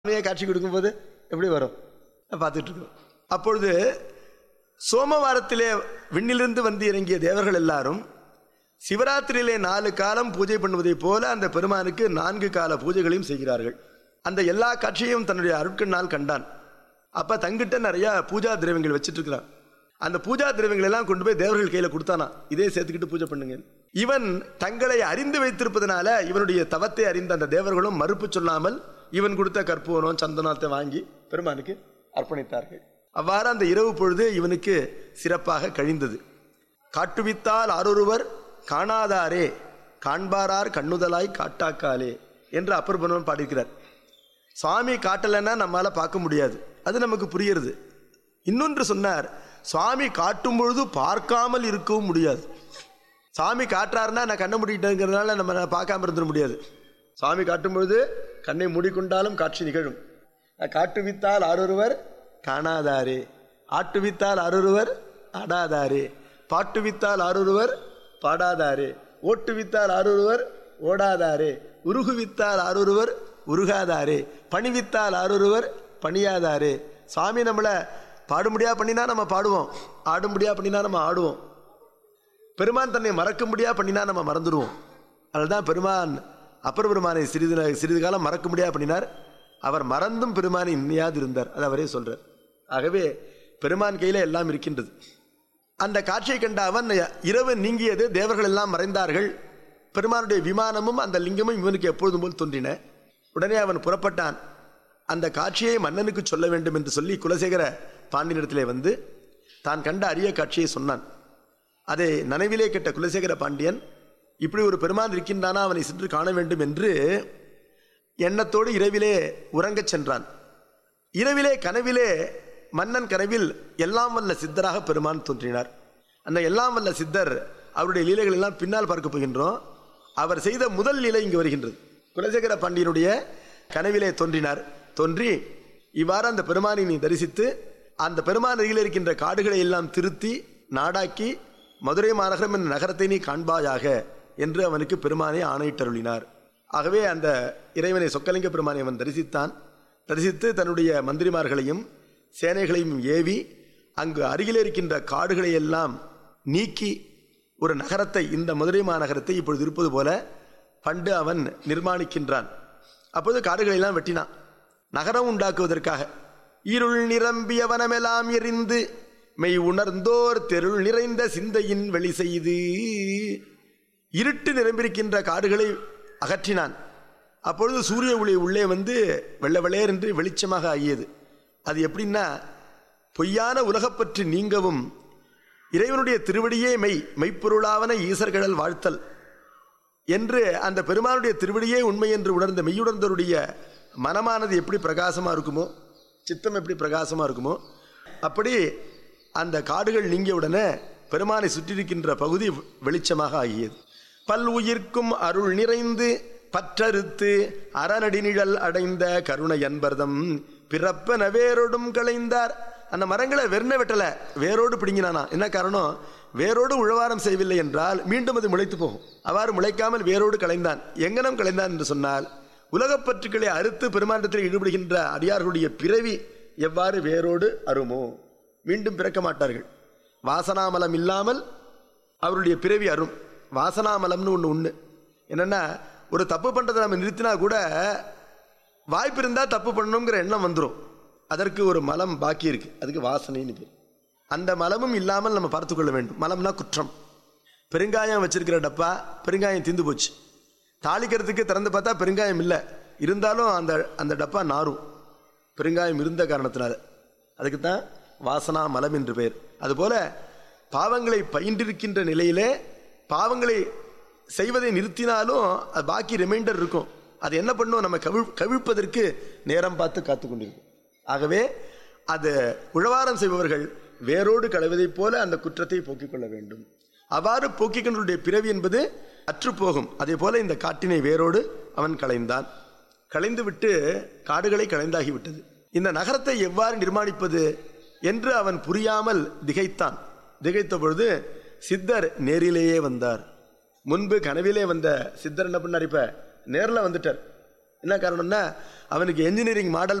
உண்மையை காட்சி கொடுக்கும்போது எப்படி வரும் பார்த்துட்டு இருக்கோம் அப்பொழுது சோமவாரத்திலே விண்ணிலிருந்து வந்து இறங்கிய தேவர்கள் எல்லாரும் சிவராத்திரியிலே நாலு காலம் பூஜை பண்ணுவதைப் போல அந்த பெருமானுக்கு நான்கு கால பூஜைகளையும் செய்கிறார்கள் அந்த எல்லா காட்சியையும் தன்னுடைய அருட்கண்ணால் கண்டான் அப்ப தங்கிட்ட நிறைய பூஜா திரவியங்கள் வச்சிட்டு இருக்கிறான் அந்த பூஜா திரவியங்கள் எல்லாம் கொண்டு போய் தேவர்கள் கையில கொடுத்தானா இதே சேர்த்துக்கிட்டு பூஜை பண்ணுங்க இவன் தங்களை அறிந்து வைத்திருப்பதனால இவனுடைய தவத்தை அறிந்த அந்த தேவர்களும் மறுப்பு சொல்லாமல் இவன் கொடுத்த கற்பூரம் சந்தனத்தை வாங்கி பெருமானுக்கு அர்ப்பணித்தார்கள் அவ்வாறு அந்த இரவு பொழுது இவனுக்கு சிறப்பாக கழிந்தது காட்டுவித்தால் ஆரொருவர் காணாதாரே காண்பாரார் கண்ணுதலாய் காட்டாக்காலே என்று அப்பர் பகவான் பாடியிருக்கிறார் சுவாமி காட்டலைன்னா நம்மால பார்க்க முடியாது அது நமக்கு புரியுறது இன்னொன்று சொன்னார் சுவாமி காட்டும் பொழுது பார்க்காமல் இருக்கவும் முடியாது சாமி காட்டுறாருன்னா நான் கண்ணை மூடிக்கிட்டேங்கிறதுனால நம்ம பார்க்காம இருந்துட முடியாது சாமி காட்டும் பொழுது கண்ணை மூடிக்கொண்டாலும் காட்சி நிகழும் காட்டுவித்தால் ஆரொருவர் காணாதாரே ஆட்டுவித்தால் ஆரொருவர் ஆடாதாரே பாட்டுவித்தால் ஆரொருவர் பாடாதாரே ஓட்டுவித்தால் ஆரொருவர் ஓடாதாரே உருகுவித்தால் ஆரொருவர் உருகாதாரே பணிவித்தால் ஆரொருவர் பணியாதாரே சாமி நம்மளை பாடும்படியா பண்ணினா நம்ம பாடுவோம் ஆடும்படியா பண்ணினா நம்ம ஆடுவோம் பெருமான் தன்னை மறக்கும்படியா பண்ணினா நம்ம மறந்துடுவோம் அதுதான் பெருமான் அப்பர் பெருமானை சிறிது நா- சிறிது காலம் மறக்கும்படியா பண்ணினார் அவர் மறந்தும் பெருமானை இன்னையாது இருந்தார் அது அவரே சொல்றார் ஆகவே பெருமான் கையில எல்லாம் இருக்கின்றது அந்த காட்சியை கண்ட அவன் இரவு நீங்கியது தேவர்கள் எல்லாம் மறைந்தார்கள் பெருமானுடைய விமானமும் அந்த லிங்கமும் இவனுக்கு எப்பொழுதும் போல் தோன்றின உடனே அவன் புறப்பட்டான் அந்த காட்சியை மன்னனுக்கு சொல்ல வேண்டும் என்று சொல்லி குலசேகர பாண்டியனிடத்திலே வந்து தான் கண்ட அரிய காட்சியை சொன்னான் அதை நனவிலே கேட்ட குலசேகர பாண்டியன் இப்படி ஒரு பெருமான் இருக்கின்றானா அவனை சென்று காண வேண்டும் என்று எண்ணத்தோடு இரவிலே உறங்கச் சென்றான் இரவிலே கனவிலே மன்னன் கனவில் எல்லாம் வல்ல சித்தராக பெருமான் தோன்றினார் அந்த எல்லாம் வல்ல சித்தர் அவருடைய லீலைகள் எல்லாம் பின்னால் பார்க்க போகின்றோம் அவர் செய்த முதல் லீலை இங்கு வருகின்றது குலசேகர பாண்டியனுடைய கனவிலே தோன்றினார் தோன்றி இவ்வாறு அந்த பெருமானை நீ தரிசித்து அந்த பெருமான் அருகில் இருக்கின்ற காடுகளை எல்லாம் திருத்தி நாடாக்கி மதுரை மாநகரம் என்ற நகரத்தை நீ காண்பாயாக என்று அவனுக்கு பெருமானை ஆணையிட்டருளினார் ஆகவே அந்த இறைவனை சொக்கலிங்க பெருமானை அவன் தரிசித்தான் தரிசித்து தன்னுடைய மந்திரிமார்களையும் சேனைகளையும் ஏவி அங்கு அருகில் இருக்கின்ற காடுகளை எல்லாம் நீக்கி ஒரு நகரத்தை இந்த மதுரை மாநகரத்தை இப்பொழுது இருப்பது போல பண்டு அவன் நிர்மாணிக்கின்றான் அப்போது காடுகளை எல்லாம் வெட்டினான் நகரம் உண்டாக்குவதற்காக இருள் நிரம்பிய வனமெல்லாம் எரிந்து மெய் உணர்ந்தோர் தெருள் நிறைந்த சிந்தையின் வெளி செய்து இருட்டு நிரம்பியிருக்கின்ற காடுகளை அகற்றினான் அப்பொழுது சூரிய ஒளி உள்ளே வந்து வெள்ள வெள்ளையர் என்று வெளிச்சமாக ஆகியது அது எப்படின்னா பொய்யான உலகப்பற்று நீங்கவும் இறைவனுடைய திருவடியே மெய் மெய்ப்பொருளாவன ஈசர்கடல் வாழ்த்தல் என்று அந்த பெருமானுடைய திருவடியே உண்மை என்று உணர்ந்த மெய்யுணர்ந்தவருடைய மனமானது எப்படி பிரகாசமாக இருக்குமோ சித்தம் எப்படி பிரகாசமாக இருக்குமோ அப்படி அந்த காடுகள் நீங்கிய உடனே பெருமானை சுற்றியிருக்கின்ற பகுதி வெளிச்சமாக ஆகியது பல் உயிர்க்கும் அருள் நிறைந்து பற்றறுத்து அறநடிநிழல் அடைந்த கருணை அன்பர்தம் பிறப்பன வேரோடும் களைந்தார் அந்த மரங்களை வெறுன வெட்டல வேரோடு பிடுங்கினானா என்ன காரணம் வேரோடு உழவாரம் செய்யவில்லை என்றால் மீண்டும் அது முளைத்து போகும் அவ்வாறு முளைக்காமல் வேரோடு களைந்தான் எங்கனம் களைந்தான் என்று சொன்னால் உலகப் பற்றுக்களை அறுத்து பெருமாண்டத்தில் ஈடுபடுகின்ற அடியார்களுடைய பிறவி எவ்வாறு வேரோடு அருமோ மீண்டும் பிறக்க மாட்டார்கள் வாசனாமலம் இல்லாமல் அவருடைய பிறவி அரும் வாசனாமலம்னு ஒன்று ஒன்று என்னென்னா ஒரு தப்பு பண்ணுறதை நம்ம நிறுத்தினா கூட வாய்ப்பு இருந்தால் தப்பு பண்ணணுங்கிற எண்ணம் வந்துடும் அதற்கு ஒரு மலம் பாக்கி இருக்கு அதுக்கு வாசனைன்னு பேர் அந்த மலமும் இல்லாமல் நம்ம பார்த்து கொள்ள வேண்டும் மலம்னா குற்றம் பெருங்காயம் வச்சிருக்கிற டப்பா பெருங்காயம் தீந்து போச்சு தாளிக்கிறதுக்கு திறந்து பார்த்தா பெருங்காயம் இல்லை இருந்தாலும் அந்த அந்த டப்பா நாரும் பெருங்காயம் இருந்த காரணத்தினால அதுக்கு தான் வாசனா மலம் என்று பெயர் அதுபோல பாவங்களை பயின்றிருக்கின்ற நிலையிலே பாவங்களை செய்வதை நிறுத்தினாலும் அது பாக்கி ரிமைண்டர் இருக்கும் அது என்ன பண்ணும் நம்ம கவிழ் கவிழ்ப்பதற்கு நேரம் பார்த்து காத்து கொண்டிருக்கும் ஆகவே அது உழவாரம் செய்பவர்கள் வேரோடு களைவதைப் போல அந்த குற்றத்தை போக்கிக் கொள்ள வேண்டும் அவ்வாறு போக்கிக்கொண்டருடைய பிறவி என்பது அற்றுப்போகும் அதே போல இந்த காட்டினை வேரோடு அவன் களைந்தான் களைந்து விட்டு காடுகளை களைந்தாகிவிட்டது இந்த நகரத்தை எவ்வாறு நிர்மாணிப்பது என்று அவன் புரியாமல் திகைத்தான் திகைத்த பொழுது சித்தர் நேரிலேயே வந்தார் முன்பு கனவிலே வந்த சித்தர் என்ன பண்ணார் இப்ப நேர்ல வந்துட்டார் என்ன காரணம்னா அவனுக்கு என்ஜினியரிங் மாடல்